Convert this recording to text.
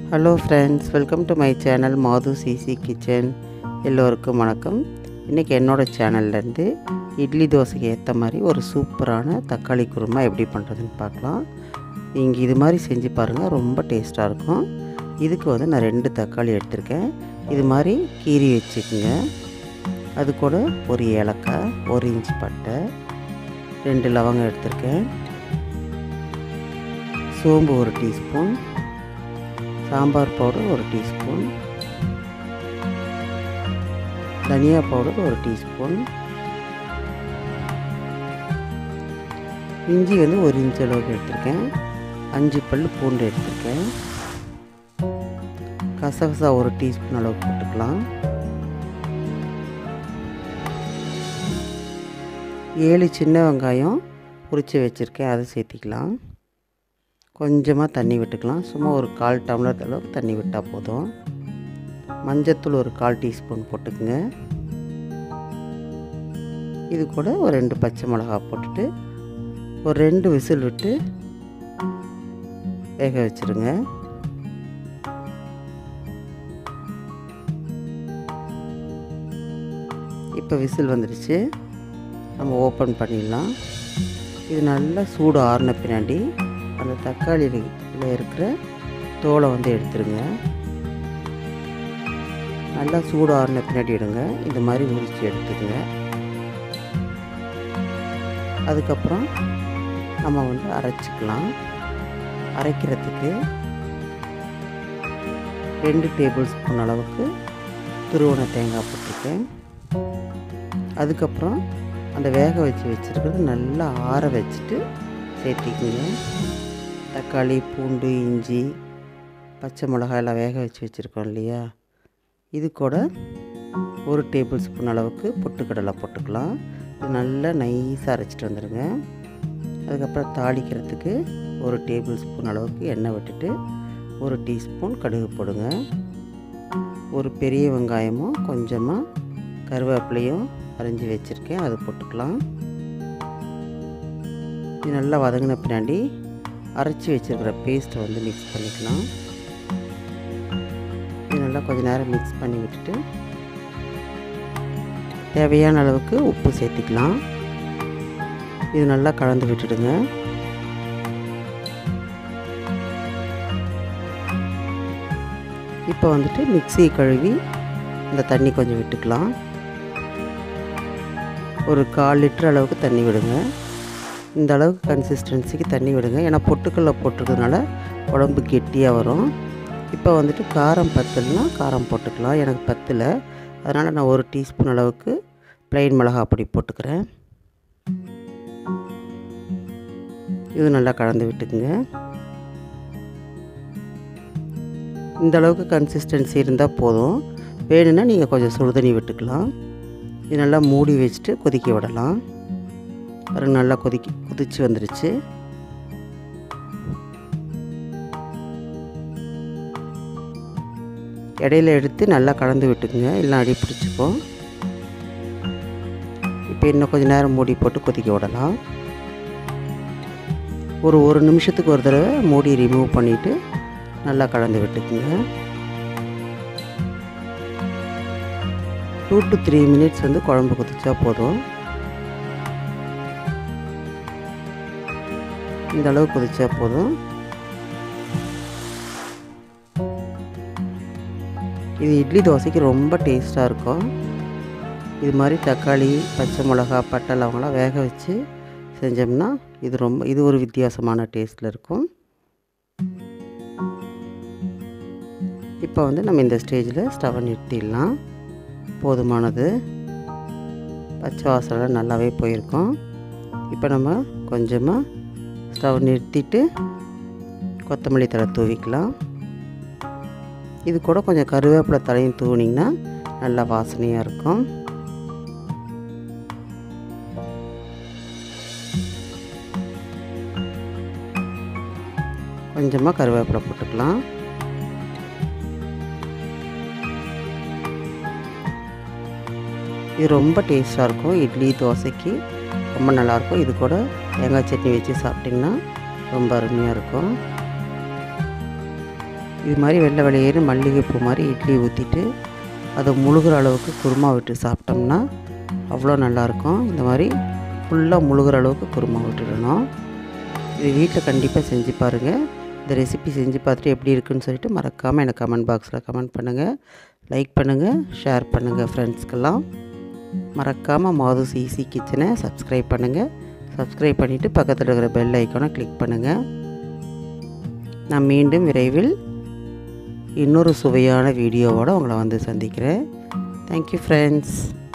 hello friends welcome to my channel Madhu easy kitchen எல்லோருக்கும் வணக்கம் இன்றைக்கி என்னோடய சேனல்லேருந்து இட்லி தோசைக்கு ஏற்ற மாதிரி ஒரு சூப்பரான தக்காளி குருமா எப்படி பண்ணுறதுன்னு பார்க்கலாம் நீங்கள் இது மாதிரி செஞ்சு பாருங்கள் ரொம்ப டேஸ்ட்டாக இருக்கும் இதுக்கு வந்து நான் ரெண்டு தக்காளி எடுத்திருக்கேன் இது மாதிரி கீரி வச்சுக்கோங்க அது கூட ஒரு ஏலக்காய் ஒரு இன்ச்சு பட்டை ரெண்டு லவங்கம் எடுத்திருக்கேன் சோம்பு ஒரு டீஸ்பூன் சாம்பார் பவுடர் ஒரு டீஸ்பூன் தனியா பவுடர் ஒரு டீஸ்பூன் இஞ்சி வந்து ஒரு இன்ச் அளவுக்கு எடுத்திருக்கேன் அஞ்சு பல் பூண்டு எடுத்திருக்கேன் கசகசா ஒரு டீஸ்பூன் அளவுக்கு போட்டுக்கலாம் ஏழு சின்ன வெங்காயம் உரித்து வச்சுருக்கேன் அதை சேர்த்திக்கலாம் கொஞ்சமாக தண்ணி விட்டுக்கலாம் சும்மா ஒரு கால் டம்ளர் அளவுக்கு தண்ணி விட்டால் போதும் மஞ்சத்தூள் ஒரு கால் டீஸ்பூன் போட்டுக்குங்க இது கூட ஒரு ரெண்டு பச்சை மிளகா போட்டுட்டு ஒரு ரெண்டு விசில் விட்டு வேக வச்சுருங்க இப்போ விசில் வந்துடுச்சு நம்ம ஓப்பன் பண்ணிடலாம் இது நல்லா சூடு ஆறின பின்னாடி அந்த தக்காளியில் இருக்கிற தோலை வந்து எடுத்துருங்க நல்லா சூடு ஆறின பின்னாடி எடுங்க இந்த மாதிரி உரித்து எடுத்துக்கங்க அதுக்கப்புறம் நம்ம வந்து அரைச்சிக்கலாம் அரைக்கிறதுக்கு ரெண்டு டேபிள் ஸ்பூன் அளவுக்கு துருவன தேங்காய் போட்டிருக்கேன் அதுக்கப்புறம் அந்த வேக வச்சு வச்சுருக்கிறது நல்லா ஆற வச்சுட்டு சேர்த்திக்கிங்க தக்காளி பூண்டு இஞ்சி பச்சை மிளகாய் எல்லாம் வேக வச்சு வச்சுருக்கோம் இல்லையா இது கூட ஒரு டேபிள் ஸ்பூன் அளவுக்கு பொட்டுக்கடலை போட்டுக்கலாம் இது நல்லா நைஸாக அரைச்சிட்டு வந்துடுங்க அதுக்கப்புறம் தாளிக்கிறதுக்கு ஒரு டேபிள் ஸ்பூன் அளவுக்கு எண்ணெய் விட்டுட்டு ஒரு டீஸ்பூன் கடுகு போடுங்க ஒரு பெரிய வெங்காயமும் கொஞ்சமாக கருவேப்பிலையும் அரைஞ்சி வச்சுருக்கேன் அது போட்டுக்கலாம் இது நல்லா வதங்கின பின்னாடி அரைச்சி வச்சுருக்கிற பேஸ்ட்டை வந்து மிக்ஸ் பண்ணிக்கலாம் இது நல்லா கொஞ்சம் நேரம் மிக்ஸ் பண்ணி விட்டுட்டு தேவையான அளவுக்கு உப்பு சேர்த்திக்கலாம் இது நல்லா கலந்து விட்டுடுங்க இப்போ வந்துட்டு மிக்சி கழுவி இந்த தண்ணி கொஞ்சம் விட்டுக்கலாம் ஒரு கால் லிட்டர் அளவுக்கு தண்ணி விடுங்க இந்த அளவுக்கு கன்சிஸ்டன்சிக்கு தண்ணி விடுங்க ஏன்னா பொட்டுக்கல்ல போட்டிருக்கிறதுனால உடம்பு கெட்டியாக வரும் இப்போ வந்துட்டு காரம் பத்தலைனா காரம் போட்டுக்கலாம் எனக்கு பத்தலை அதனால் நான் ஒரு டீஸ்பூன் அளவுக்கு ப்ளைன் மிளகா பொடி போட்டுக்கிறேன் இது நல்லா கலந்து விட்டுக்குங்க இந்த அளவுக்கு கன்சிஸ்டன்சி இருந்தால் போதும் வேணும்னா நீங்கள் கொஞ்சம் சுடுதண்ணி விட்டுக்கலாம் இது நல்லா மூடி வச்சுட்டு கொதிக்க விடலாம் பாருங்க நல்லா கொதிக்க கொதிச்சு வந்துடுச்சு இடையில எடுத்து நல்லா கலந்து விட்டுக்குங்க எல்லாம் அடி பிடிச்சிக்கும் இப்போ இன்னும் கொஞ்சம் நேரம் மூடி போட்டு கொதிக்க விடலாம் ஒரு ஒரு நிமிஷத்துக்கு ஒரு தடவை மூடி ரிமூவ் பண்ணிவிட்டு நல்லா கலந்து விட்டுக்குங்க டூ டு த்ரீ மினிட்ஸ் வந்து குழம்பு கொதிச்சா போதும் இந்த அளவு கொதிச்சா போதும் இது இட்லி தோசைக்கு ரொம்ப டேஸ்ட்டாக இருக்கும் இது மாதிரி தக்காளி பச்சை மிளகா பட்டை லவங்களாம் வேக வச்சு செஞ்சோம்னா இது ரொம்ப இது ஒரு வித்தியாசமான டேஸ்ட்டில் இருக்கும் இப்போ வந்து நம்ம இந்த ஸ்டேஜில் ஸ்டவ்வை நிறுத்திடலாம் போதுமானது பச்சை வாசலாம் நல்லாவே போயிருக்கோம் இப்போ நம்ம கொஞ்சமாக ஸ்டவ் நிறுத்திட்டு கொத்தமல்லி தழை தூவிக்கலாம் இது கூட கொஞ்சம் கருவேப்பிலை தலையும் தூவினிங்கன்னா நல்லா வாசனையாக இருக்கும் கொஞ்சமாக கருவேப்பிலை போட்டுக்கலாம் இது ரொம்ப டேஸ்ட்டாக இருக்கும் இட்லி தோசைக்கு ரொம்ப நல்லாயிருக்கும் இது கூட தேங்காய் சட்னி வச்சு சாப்பிட்டிங்கன்னா ரொம்ப அருமையாக இருக்கும் இது மாதிரி வெள்ளை வெளியேறு மல்லிகைப்பூ மாதிரி இட்லி ஊற்றிட்டு அதை முழுகிற அளவுக்கு குருமா விட்டு சாப்பிட்டோம்னா அவ்வளோ நல்லாயிருக்கும் இந்த மாதிரி ஃபுல்லாக முழுகிற அளவுக்கு குருமா விட்டுடணும் இது வீட்டில் கண்டிப்பாக செஞ்சு பாருங்கள் இந்த ரெசிபி செஞ்சு பார்த்துட்டு எப்படி இருக்குன்னு சொல்லிட்டு மறக்காமல் எனக்கு கமெண்ட் பாக்ஸில் கமெண்ட் பண்ணுங்கள் லைக் பண்ணுங்கள் ஷேர் பண்ணுங்கள் ஃப்ரெண்ட்ஸ்க்கெல்லாம் மறக்காமல் மாதுஸ் ஈஸி கிச்சனை சப்ஸ்கிரைப் பண்ணுங்கள் சப்ஸ்கிரைப் பண்ணிவிட்டு பக்கத்தில் இருக்கிற பெல் ஐக்கானை கிளிக் பண்ணுங்கள் நான் மீண்டும் விரைவில் இன்னொரு சுவையான வீடியோவோடு உங்களை வந்து சந்திக்கிறேன் தேங்க்யூ ஃப்ரெண்ட்ஸ்